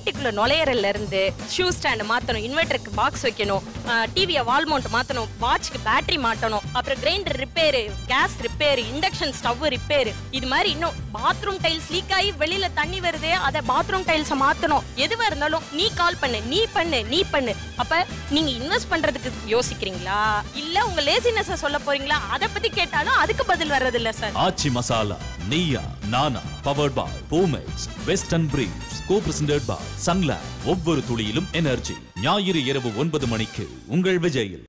வீட்டுக்குள்ள நுழையறதுல இருந்து shoe stand மாத்தணும் இன்வெர்டருக்கு பாக்ஸ் வைக்கணும் டிவியை வால் மவுண்ட் மாத்தணும் வாட்ச்க்கு பேட்டரி மாட்டணும் அப்புறம் grinder repair gas repair induction stove repair இது மாதிரி இன்னும் பாத்ரூம் டைல்ஸ் லீக் ஆகி வெளியில தண்ணி வருது அதை பாத்ரூம் டைல்ஸை மாத்தணும் எதுவா இருந்தாலும் நீ கால் பண்ணு நீ பண்ணு நீ பண்ணு அப்ப நீங்க இன்வெஸ்ட் பண்றதுக்கு யோசிக்கிறீங்களா இல்ல உங்க லேசினஸ் சொல்ல போறீங்களா அதை பத்தி கேட்டாலும் அதுக்கு பதில் வர்றது இல்ல sir Aachi masala Neeya Naana powered by Boomex western பிரீவ்ஸ் கோ பிரசன்டட் பாய் சன்லேண்ட் ஒவ்வொரு துளியிலும் எனர்ஜி ஞாயிறு இரவு ஒன்பது மணிக்கு உங்கள் விஜயில்